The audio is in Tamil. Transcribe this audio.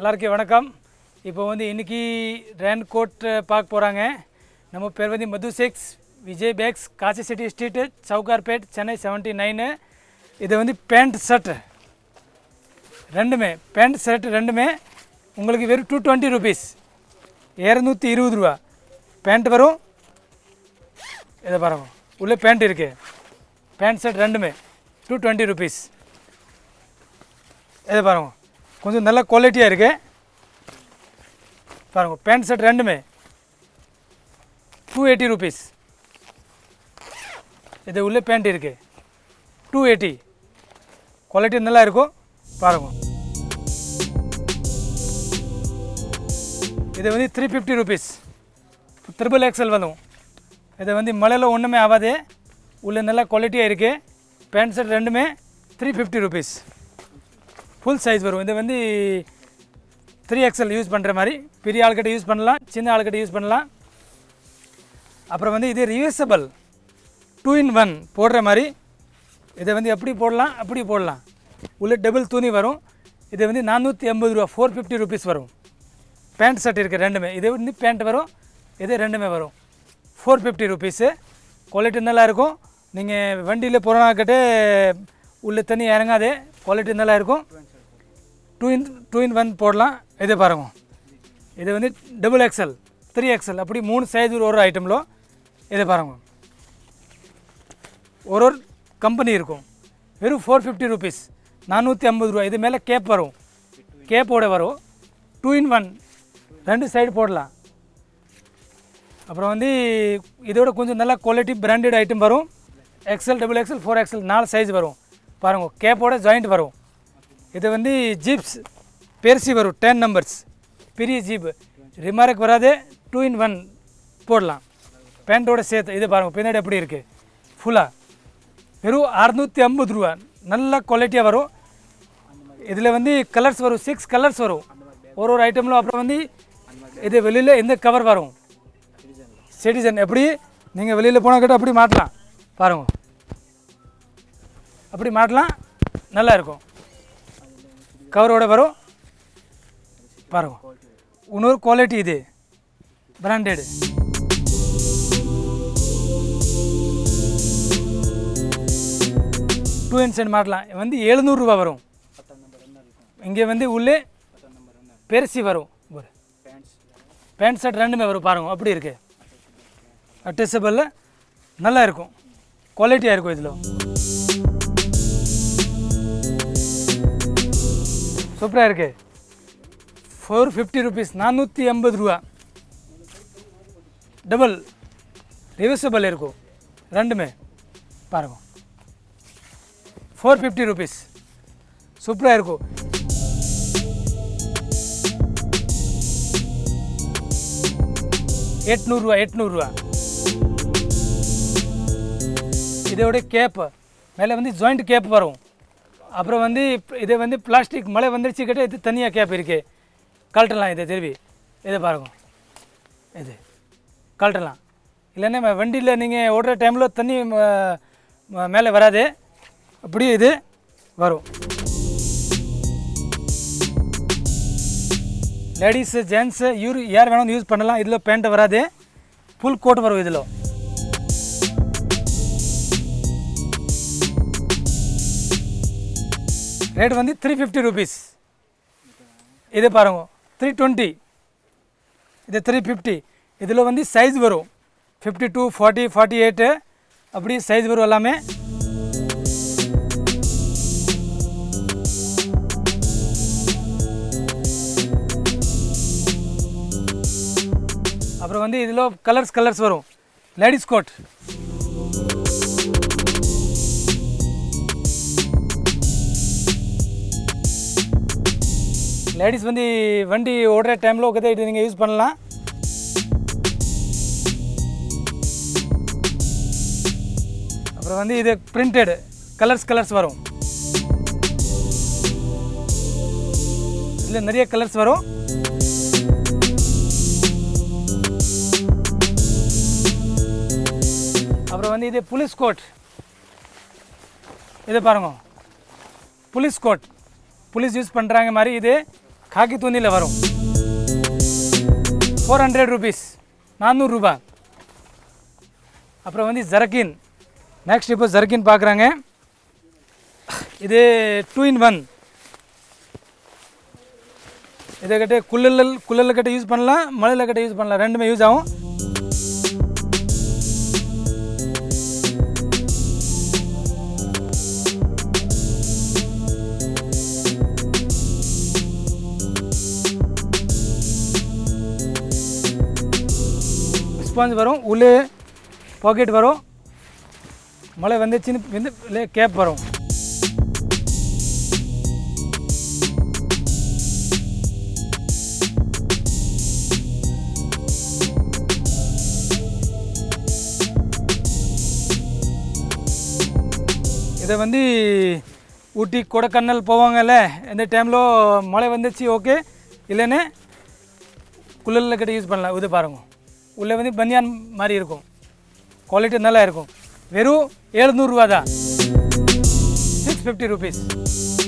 எல்லாருக்கும் வணக்கம் இப்போ வந்து இன்னைக்கு ரேன் கோட் பார்க்க போகிறாங்க நம்ம பேர் வந்து மது சிக்ஸ் விஜய் பேக்ஸ் Kasi Chetty street Sowcarpet Chennai seventy nine இது வந்து பேண்ட் ஷர்ட் ரெண்டுமே பேண்ட் ஷர்ட் ரெண்டுமே உங்களுக்கு வெறும் டூ டுவெண்ட்டி ருபீஸ் இரநூத்தி இருபது ரூபா பேண்ட் வரும் இதை பாருங்க உள்ளே பேண்ட் இருக்குது பேண்ட் ஷர்ட் ரெண்டுமே டூ டுவெண்ட்டி ருபீஸ் இதை பாருங்க கொஞ்சம் நல்ல குவாலிட்டியாக இருக்கு பாருங்க பேண்ட் ஷர்ட் ரெண்டுமே டூ எயிட்டி ருபீஸ் இது உள்ளே பேண்ட் இருக்கு டூ எயிட்டி குவாலிட்டி நல்லா இருக்கும் பாருங்க இது வந்து three fifty rupees triple XL வரும் இது வந்து மழையில் ஒன்றுமே ஆகாது உள்ள நல்ல குவாலிட்டியாக இருக்குது பேண்ட் ஷர்ட் ரெண்டுமே three fifty rupees full size வரும் இது வந்து த்ரீ எக்ஸல் யூஸ் பண்ணுற மாதிரி பெரிய ஆள்கிட்ட யூஸ் பண்ணலாம் சின்ன ஆள்கிட்ட யூஸ் பண்ணலாம் அப்புறம் வந்து இது ரியூசபிள் டூ இன் ஒன் போடுற மாதிரி இதை வந்து எப்படி போடலாம் அப்படி போடலாம் உள்ள டபுள் துணி வரும் இது வந்து நானூற்றி எண்பது ரூபா ஃபோர் ஃபிஃப்டி ருபீஸ் வரும் பேண்ட் ஷர்ட் இருக்குது ரெண்டுமே இது வந்து பேண்ட் வரும் இது ரெண்டுமே வரும் ஃபோர் ஃபிஃப்டி ருபீஸு குவாலிட்டி நல்லா இருக்கும் நீங்கள் வண்டியில் போகிறனாக்கிட்டே உள்ள தண்ணி இறங்காது குவாலிட்டி நல்லா இருக்கும் two in two in one போடலாம் இதை பாருங்க இது வந்து டபுள் எக்ஸல் த்ரீ எக்ஸல் அப்படி மூணு சைஸ் ஒரு ஒரு ஐட்டம்లో இதை பாருங்க ஒரு ஒரு கம்பெனி இருக்கும் வெறும் ஃபோர் ஃபிஃப்டி ருபீஸ் நானூற்றி ஐம்பது ரூபா இது மேலே கேப் வரும் கேப்போட வரும் டூ இன் ஒன் ரெண்டு சைடு போடலாம் அப்புறம் வந்து இதோட கொஞ்சம் நல்லா குவாலிட்டி பிராண்டட் ஐட்டம் வரும் XL double XL four XL நாலு சைஸ் வரும் பாருங்க கேப்போட ஜாயிண்ட் வரும் இது வந்து ஜீப்ஸ் பெருசி வரும் டென் நம்பர்ஸ் பெரிய ஜீப் ரிமார்க் வராது டூ இன் ஒன் போடலாம் பேண்ட்டோட சேர்த்து இது பாருங்கள் பின்னாடி எப்படி இருக்குது ஃபுல்லாக வெறும் அறுநூற்றி ஐம்பது ரூபா நல்ல குவாலிட்டியாக வரும் இதில் வந்து கலர்ஸ் வரும் சிக்ஸ் கலர்ஸ் வரும் ஒரு ஒரு ஐட்டமில் அப்புறம் வந்து இது வெளியில் இந்த கவர் வரும் சிட்டிசன் எப்படி நீங்கள் வெளியில் போனால் கிட்ட அப்படி மாட்டலாம் பாருங்க அப்படி மாட்டலாம் நல்லா இருக்கும் கவரோட வரும் பாருங்க இன்னொரு குவாலிட்டி இது பிராண்டட் டூ இன் சென்ட் மாட்டலாம் இது வந்து எழுநூறுரூவா வரும் இங்கே வந்து உள்ளே பெருசி வரும் ஒரு பேண்ட் ஷர்ட் ரெண்டுமே வரும் பாருங்க அப்படி இருக்கு அட்டச்சபிளில் நல்லா இருக்கும் குவாலிட்டியாக இருக்கும் இதில் சூப்பராக இருக்கு ஃபோர் ஃபிஃப்டி ருபீஸ் நானூற்றி எண்பது ரூபா டபுள் ரிவர்சபிள் இருக்கும் ரெண்டுமே பாருங்க ஃபோர் ஃபிஃப்டி ருபீஸ் சூப்பராக இருக்கும் எட்நூறுரூவா எட்நூறுரூவா இதோட கேப்பு மேலே வந்து ஜாயிண்ட் கேப் வரும் அப்புறம் வந்து இப்ப இது வந்து பிளாஸ்டிக் மழை வந்துருச்சு கிட்ட இது தனியாக கேப் இருக்குது கழட்டலாம் இதை திரும்பி இதை பாருங்க இது கழட்டலாம் இல்லைன்னா வண்டியில் நீங்கள் ஓடுற டைமில் தண்ணி ம- ம- மேலே வராது அப்படியே இது வரும் லேடிஸு ஜென்ஸு யூர் யார் வேணாலும் யூஸ் பண்ணலாம் இதில் பேண்ட் வராது ஃபுல் கோட் வரும் இதில் ரேட் வந்து த்ரீ ஃபிஃப்டி ருபீஸ் இது பாருங்க த்ரீ டுவெண்ட்டி இது த்ரீ ஃபிஃப்டி இதில் வந்து சைஸ் வரும் fifty two forty forty eight அப்படி சைஸ் வரும் எல்லாமே அப்புறம் வந்து இதில் கலர்ஸ் கலர்ஸ் வரும் லேடிஸ் கோட் லேடிஸ் வந்து வண்டி ஓடுற டைமில் உட்காந்து இது நீங்கள் யூஸ் பண்ணலாம் அப்புறம் வந்து இது பிரிண்டட் கலர்ஸ் கலர்ஸ் வரும் இதில் நிறைய கலர்ஸ் வரும் அப்புறம் வந்து இது புலிஸ் கோட் இது பாருங்க புலிஸ் கோட் புலிஸ் யூஸ் பண்ணுறாங்க மாதிரி இது காக்கி துணியில் வரும் ஃபோர் ஹண்ட்ரட் ருபீஸ் நானூறுரூபா அப்புறம் வந்து ஜர்கின் நெக்ஸ்ட் இப்போ ஜர்கின் பார்க்குறாங்க இது டூ இன் ஒன் இதை கிட்ட குள்ளல் குள்ளல் கிட்ட யூஸ் பண்ணலாம் மழையில் கிட்ட யூஸ் பண்ணலாம் ரெண்டுமே யூஸ் ஆகும் ஸ்பாஞ்ச் வரும் உள்ளே பாக்கெட் வரும் மழை வந்துச்சுன்னு வந்து உள்ளே கேப் வரும் இதை வந்து ஊட்டி கொடைக்கானல் போவாங்கல்ல இந்த டைமில் மழை வந்துச்சு ஓகே இல்லைன்னு குள்ளலில் கிட்ட யூஸ் பண்ணலாம் இது பாருங்க உள்ளே வந்து பனியான் மாதிரி இருக்கும் குவாலிட்டி நல்லா இருக்கும் வெறும் ஏழுநூறுரூவா தான் சிக்ஸ் ஃபிஃப்டி ருபீஸ்